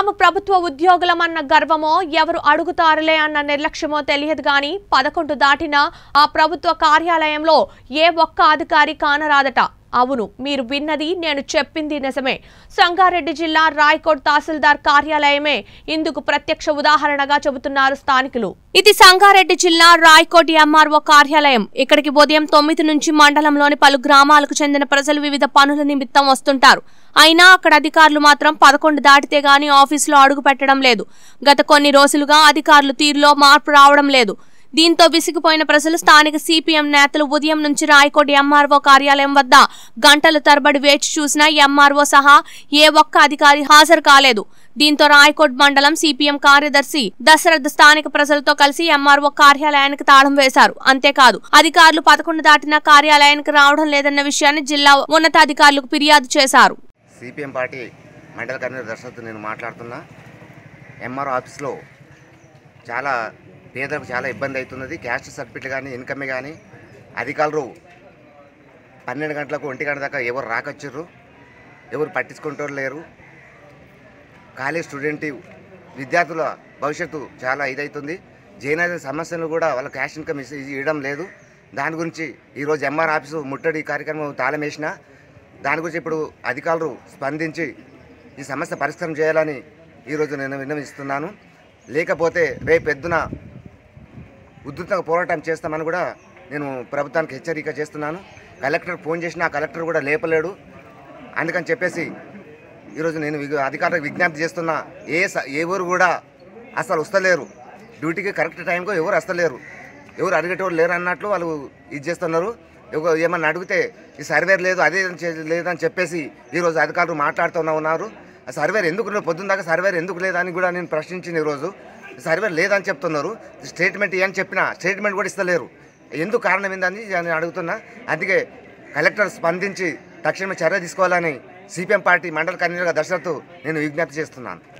తాము ప్రభుత్వ ఉద్యోగులమన్న గర్వమో ఎవరు అడుగుతారులే అన్న నిర్లక్ష్యమో తెలియదు గాని పదకొండు దాటిన ఆ ప్రభుత్వ కార్యాలయంలో ఏ ఒక్క అధికారి కానరాదట అవును మీరు విన్నది నేను చెప్పింది నిజమే సంగారెడ్డి జిల్లా రాయ్కోట్ తహసీల్దార్ కార్యాలయమే ఇందుకు ప్రత్యక్ష ఉదాహరణగా చెబుతున్నారు స్థానికులు ఇది సంగారెడ్డి జిల్లా రాయ్కోట్ ఎంఆర్ఓ కార్యాలయం ఇక్కడికి ఉదయం తొమ్మిది నుంచి మండలంలోని పలు గ్రామాలకు చెందిన ప్రజలు వివిధ పనుల నిమిత్తం వస్తుంటారు అయినా అక్కడ అధికారులు మాత్రం పదకొండు దాటితే గానీ ఆఫీసులో అడుగు పెట్టడం లేదు గత కొన్ని రోజులుగా అధికారులు తీరులో మార్పు రావడం లేదు దీంతో విసిగిపోయిన ప్రజలు స్థానిక సిపిఎం నేతలు ఉదయం నుంచి రాయకోటి ఎంఆర్ఓ కార్యాలయం వద్ద గంటల తరబడి వేచి చూసినా ఎంఆర్ఓ సహా ఏ ఒక్క అధికారి హాజరు కాలేదు దీంతో రాయకోట్ మండలం సిపిఎం కార్యదర్శి దశరథ్ స్థానిక ప్రజలతో కలిసి ఎంఆర్ఓ కార్యాలయానికి తాళం వేశారు అంతేకాదు అధికారులు పదకొండు దాటిన కార్యాలయానికి రావడం లేదన్న విషయాన్ని జిల్లా ఉన్నతాధికారులకు ఫిర్యాదు చేశారు సిపిఎం పార్టీ మండల కన్వీనర్ దర్శనతో నేను మాట్లాడుతున్నా ఎంఆర్ ఆఫీస్లో చాలా పేదలకు చాలా ఇబ్బంది అవుతున్నది క్యాస్ట్ సర్టిఫికేట్ కానీ ఇన్కమ్ కానీ అధికారులు పన్నెండు గంటలకు ఒంటి గంట దాకా ఎవరు రాకొచ్చారు ఎవరు పట్టించుకుంటారు లేరు కాలేజ్ స్టూడెంట్ విద్యార్థుల భవిష్యత్తు చాలా ఇదవుతుంది జైనాజ సమస్యలు కూడా వాళ్ళ క్యాష్ ఇన్కమ్ ఇస్- ఇవ్వడం లేదు దాని గురించి ఈరోజు ఎంఆర్ ఆఫీసు ముట్టడి కార్యక్రమం తాళం వేసిన దాని గురించి ఇప్పుడు అధికారులు స్పందించి ఈ సమస్య పరిష్కారం చేయాలని ఈరోజు నేను విన్నవిస్తున్నాను లేకపోతే రేపు ఎద్దున ఉధృతంగా పోరాటం చేస్తామని కూడా నేను ప్రభుత్వానికి హెచ్చరిక చేస్తున్నాను కలెక్టర్ ఫోన్ చేసినా ఆ కలెక్టర్ కూడా లేపలేడు అందుకని చెప్పేసి ఈరోజు నేను విగ్- అధికారులకు విజ్ఞప్తి చేస్తున్నా ఏ స- ఎవరు కూడా అసలు వస్తలేరు డ్యూటీకి కరెక్ట్ టైంకు ఎవరు వస్తలేరు ఎవరు అడిగేటోళ్ళు లేరు అన్నట్లు వాళ్ళు ఇది చేస్తున్నారు ఎవరు ఏమన్నా అడిగితే ఈ సర్వేర్ లేదు అదే చే- లేదని చెప్పేసి ఈరోజు అధికారులు మాట్లాడుతూనే ఉన్నారు ఆ సర్వేర్ ఎందుకు లేదు? పొద్దున్న దాకా సర్వేర్ ఎందుకు లేదని కూడా నేను ప్రశ్నించిన ఈరోజు సర్వేర్ లేదని చెప్తున్నారు స్టేట్మెంట్ ఇవ్వని చెప్పినా స్టేట్మెంట్ కూడా ఇస్తలేరు ఎందుకు కారణం ఏందని నేను అడుగుతున్నా అందుకే కలెక్టర్ స్పందించి తక్షణమే చర్య తీసుకోవాలని సిపిఎం పార్టీ మండల కన్వీనర్గా దశరథ్ నేను విజ్ఞప్తి చేస్తున్నాను